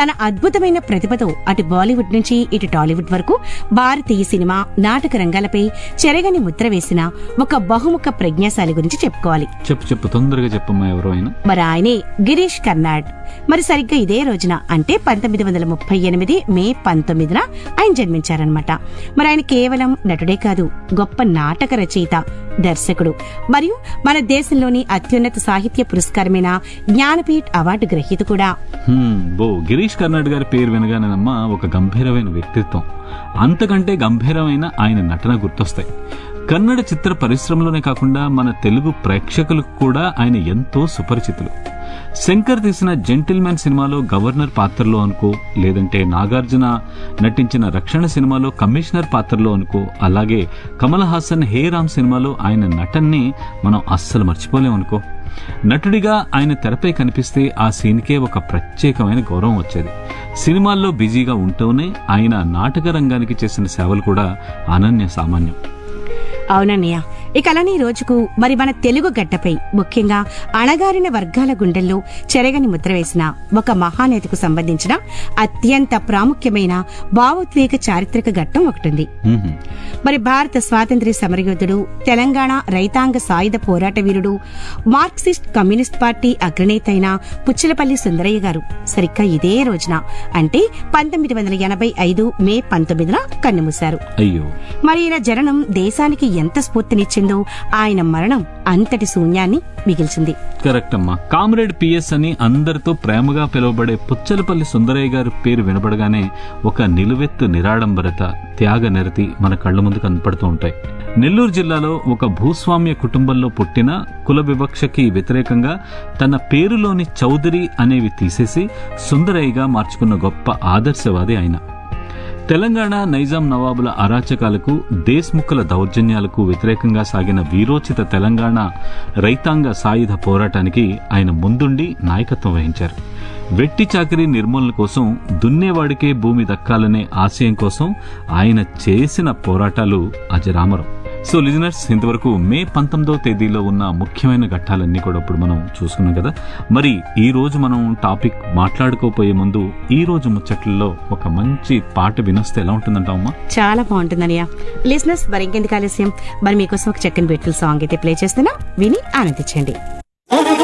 తన అద్భుతమైన ప్రతిభతో అటు బాలీవుడ్ నుంచి ఇటు టాలీవుడ్ వరకు భారతీయ సినిమా నాటక రంగాలపై చెరగని ముద్ర వేసిన ఒక బహుముఖ ప్రజ్ఞాశాలి గురించి చెప్పుకోవాలి చెప్పు చెప్పు తొందరగా చెప్పమ్మా ఎవరో అయినా మరి ఆయనే గిరీష్ కర్నాడ్ మరి సరిగ్గా ఇదే రోజున అంటే పంతొమ్మిది వందల ముప్పై ఎనిమిది మే పంతొమ్మిదిన ఆయన జన్మించారనమాట మరి ఆయన కేవలం నటుడే కాదు గొప్ప నాటక రచయిత దర్శకుడు మరియు మన దేశంలోని అత్యున్నత సాహిత్య పురస్కారమైన జ్ఞానపీఠ్ అవార్డు గ్రహీత కూడా హ్మ్, బో గిరీష్ కర్నాడ్ గారి పేరు వినగానేనమ్మా ఒక గంభీరమైన వ్యక్తిత్వం అంతకంటే గంభీరమైన ఆయన నటన గుర్తొస్తాయి కన్నడ చిత్ర పరిశ్రమలోనే కాకుండా మన తెలుగు ప్రేక్షకులకు కూడా ఆయన ఎంతో సుపరిచితులు శంకర్ తీసిన జెంటిల్మెన్ సినిమాలో గవర్నర్ పాత్రలో అనుకో లేదంటే నాగార్జున నటించిన రక్షణ సినిమాలో కమిషనర్ పాత్రలో అనుకో అలాగే కమల్ హాసన్ హే రామ్ సినిమాలో ఆయన నటన్ని మనం అస్సలు మర్చిపోలేం అనుకో నటుడిగా ఆయన తెరపై కనిపిస్తే ఆ సీన్కే ఒక ప్రత్యేకమైన గౌరవం వచ్చేది సినిమాల్లో బిజీగా ఉంటూనే ఆయన నాటక రంగానికి చేసిన సేవలు కూడా అనన్య సామాన్యం అవునన్నయ్య ఇక అలానే ఈ రోజుకు మరి మన తెలుగు గడ్డపై ముఖ్యంగా అణగారిన వర్గాల గుండెల్లో చెరగని ముద్ర వేసిన ఒక మహానేతకు సంబంధించిన అత్యంత ప్రాముఖ్యమైన భావోద్వేగ చారిత్రక ఘట్టం ఒకటుంది మ్మ్. మరి భారత స్వాతంత్ర్య సమరయోధుడు తెలంగాణ రైతాంగ సాయుధ పోరాట వీరుడు మార్క్సిస్ట్ కమ్యూనిస్ట్ పార్టీ అగ్రనేత అయిన పుచ్చలపల్లి సుందరయ్య గారు సరిగ్గా ఇదే రోజున అంటే పంతొమ్మిది వందల ఎనభై ఐదు మే పంతొమ్మిదిన కన్నుమూశారు అయ్యో మరి ఈయన జననం దేశానికి ఎంత స్ఫూర్తినిచ్చిందో ఆయన మరణం అంతటి శూన్యాన్ని మిగిల్చింది కరెక్ట్ అమ్మా కామ్రేడ్ పిఎస్ అని అందరితో ప్రేమగా పిలువబడే పుచ్చలపల్లి సుందరయ్య గారి పేరు వినబడగానే ఒక నిలువెత్తు నిరాడంబరత త్యాగ నిరతి మన కళ్ళ ముందు కనపడుతూ ఉంటాయి నెల్లూరు జిల్లాలో ఒక భూస్వామ్య కుటుంబంలో పుట్టిన కుల వివక్షకి వ్యతిరేకంగా తన పేరులోని చౌదరి అనేవి తీసేసి సుందరయ్యగా మార్చుకున్న గొప్ప ఆదర్శవాది ఆయన తెలంగాణ నైజాం నవాబుల అరాచకాలకు దేశ్ముఖుల దౌర్జన్యాలకు వ్యతిరేకంగా సాగిన వీరోచిత తెలంగాణ రైతాంగ సాయుధ పోరాటానికి ఆయన ముందుండి నాయకత్వం వహించారు వెట్టి చాకరీ నిర్మూలన కోసం దున్నేవాడికే భూమి దక్కాలనే ఆశయం కోసం ఆయన చేసిన పోరాటాలు అజరామరం సో లిజనర్స్ ఇంతవరకు మే పంతొమ్మిదవ తేదీలో ఉన్న ముఖ్యమైన ఘట్టాలన్నీ కూడా ఇప్పుడు మనం చూసుకున్నాం కదా మరి ఈ రోజు మనం టాపిక్ మాట్లాడుకోపోయే ముందు ఈ రోజు ముచ్చట్లలో ఒక మంచి పాట వినొస్తే ఎలా ఉంటుందంటావమ్మా చాలా బాగుంటుందన్నయ్య లిసినర్స్ మరి ఇంకెందుకు ఆలస్యం మరి మీకోసం ఒక చక్కని బ్యూటిఫుల్ సాంగ్ అయితే ప్లే చేస్తున్నా విని ఆనందించండి